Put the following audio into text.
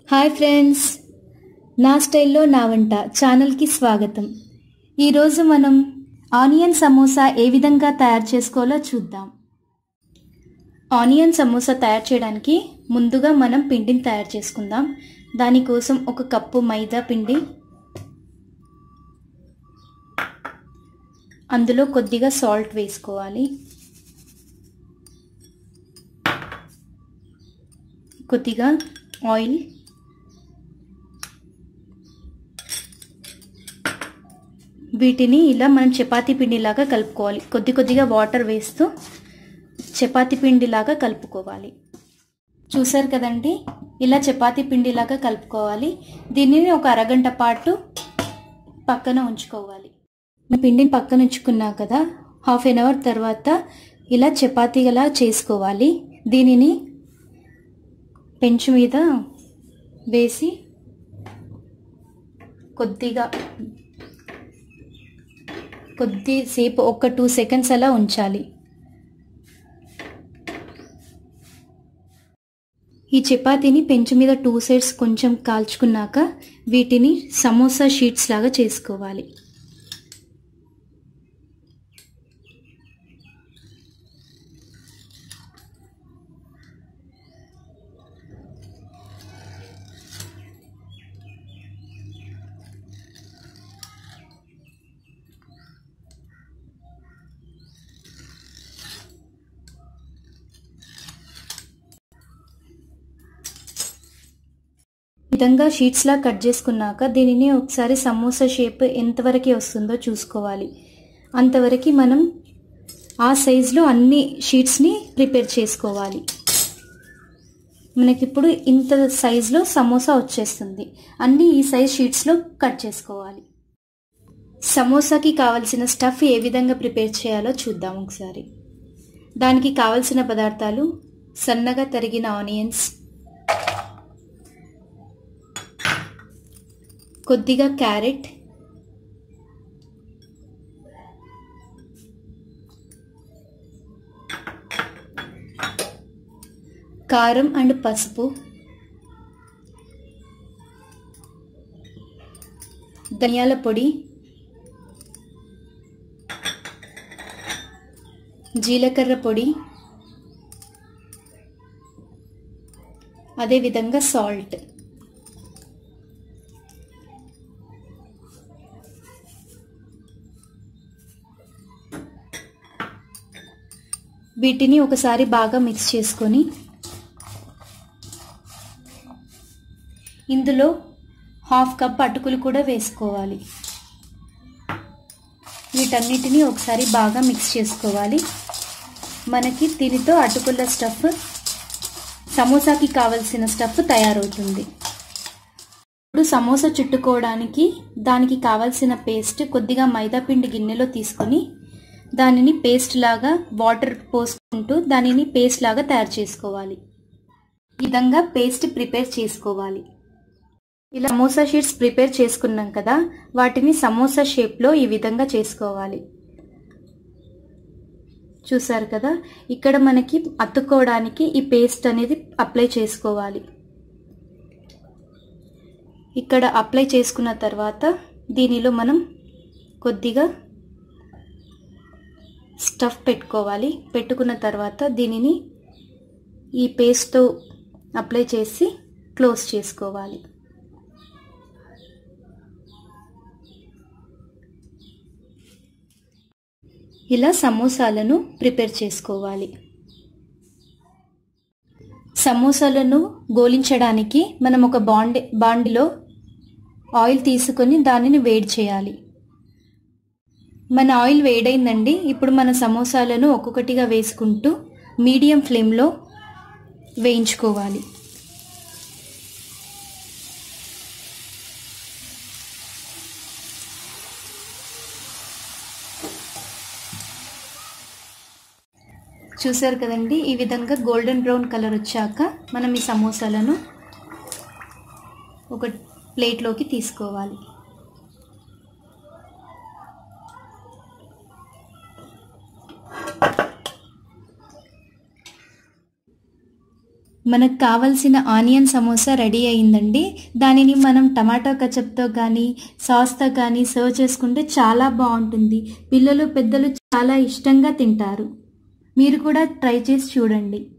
hi friends నా స్టైల్లో నా వంట ఛానల్కి స్వాగతం ఈరోజు మనం ఆనియన్ సమోసా ఏ విధంగా తయారు చేసుకోవాలో చూద్దాం ఆనియన్ సమోసా తయారు చేయడానికి ముందుగా మనం పిండిని తయారు చేసుకుందాం దానికోసం ఒక కప్పు మైదా పిండి అందులో కొద్దిగా సాల్ట్ వేసుకోవాలి కొద్దిగా ఆయిల్ వీటిని ఇలా మనం చపాతీ పిండిలాగా కలుపుకోవాలి కొద్ది కొద్దిగా వాటర్ వేస్తూ చపాతీ పిండిలాగా కలుపుకోవాలి చూసారు కదండి ఇలా చపాతీ పిండిలాగా కలుపుకోవాలి దీనిని ఒక అరగంట పాటు పక్కన ఉంచుకోవాలి పిండిని పక్కన ఉంచుకున్నా కదా హాఫ్ ఎన్ అవర్ తర్వాత ఇలా చపాతీలా చేసుకోవాలి దీనిని పెంచు మీద వేసి కొద్దిగా కొద్దిసేపు ఒక టూ సెకండ్స్ అలా ఉంచాలి ఈ చపాతీని పెంచు మీద టూ సైడ్స్ కొంచెం కాల్చుకున్నాక వీటిని సమోసా షీట్స్ లాగా చేసుకోవాలి విధంగా షీట్స్లా కట్ చేసుకున్నాక దీనిని ఒకసారి సమోసా షేప్ ఎంతవరకు వస్తుందో చూసుకోవాలి అంతవరకు మనం ఆ సైజులో అన్ని షీట్స్ని ప్రిపేర్ చేసుకోవాలి మనకిప్పుడు ఇంత సైజులో సమోసా వచ్చేస్తుంది అన్ని ఈ సైజ్ షీట్స్లో కట్ చేసుకోవాలి సమోసాకి కావలసిన స్టఫ్ ఏ విధంగా ప్రిపేర్ చేయాలో చూద్దాం ఒకసారి దానికి కావలసిన పదార్థాలు సన్నగా తరిగిన ఆనియన్స్ కొద్దిగా క్యారెట్ కారం అండ్ పసుపు ధనియాల పొడి జీలకర్ర పొడి అదేవిధంగా సాల్ట్ వీటిని ఒకసారి బాగా మిక్స్ చేసుకొని ఇందులో హాఫ్ కప్ అటుకులు కూడా వేసుకోవాలి వీటన్నిటిని ఒకసారి బాగా మిక్స్ చేసుకోవాలి మనకి దీనితో అటుకుల స్టఫ్ సమోసాకి కావలసిన స్టఫ్ తయారవుతుంది ఇప్పుడు సమోసా చుట్టుకోవడానికి దానికి కావలసిన పేస్ట్ కొద్దిగా మైదాపిండి గిన్నెలో తీసుకొని దానిని పేస్ట్ లాగా వాటర్ పోసుకుంటూ దానిని పేస్ట్ లాగా తయారు చేసుకోవాలి ఈ విధంగా పేస్ట్ ప్రిపేర్ చేసుకోవాలి ఇలా సమోసా షీట్స్ ప్రిపేర్ చేసుకున్నాం కదా వాటిని సమోసా షేప్లో ఈ విధంగా చేసుకోవాలి చూసారు కదా ఇక్కడ మనకి అతుక్కోవడానికి ఈ పేస్ట్ అనేది అప్లై చేసుకోవాలి ఇక్కడ అప్లై చేసుకున్న తర్వాత దీనిలో మనం కొద్దిగా స్టఫ్ పెట్టుకోవాలి పెట్టుకున్న తర్వాత దీనిని ఈ పేస్ట్తో అప్లై చేసి క్లోజ్ చేసుకోవాలి ఇలా సమోసాలను ప్రిపేర్ చేసుకోవాలి సమోసాలను గోలించడానికి మనం ఒక బాండ్ బాండిలో ఆయిల్ తీసుకొని దానిని వేడి చేయాలి మన ఆయిల్ వేడైందండి ఇప్పుడు మన సమోసాలను ఒక్కొక్కటిగా వేసుకుంటూ మీడియం ఫ్లేమ్లో వేయించుకోవాలి చూసారు కదండి ఈ విధంగా గోల్డెన్ బ్రౌన్ కలర్ వచ్చాక మనం ఈ సమోసాలను ఒక ప్లేట్లోకి తీసుకోవాలి మనకు కావలసిన ఆనియన్ సమోసా రెడీ అయిందండి దానిని మనం టమాటో కచప్తో కానీ సాస్తో కానీ సర్వ్ చేసుకుంటే చాలా బాగుంటుంది పిల్లలు పెద్దలు చాలా ఇష్టంగా తింటారు మీరు కూడా ట్రై చేసి చూడండి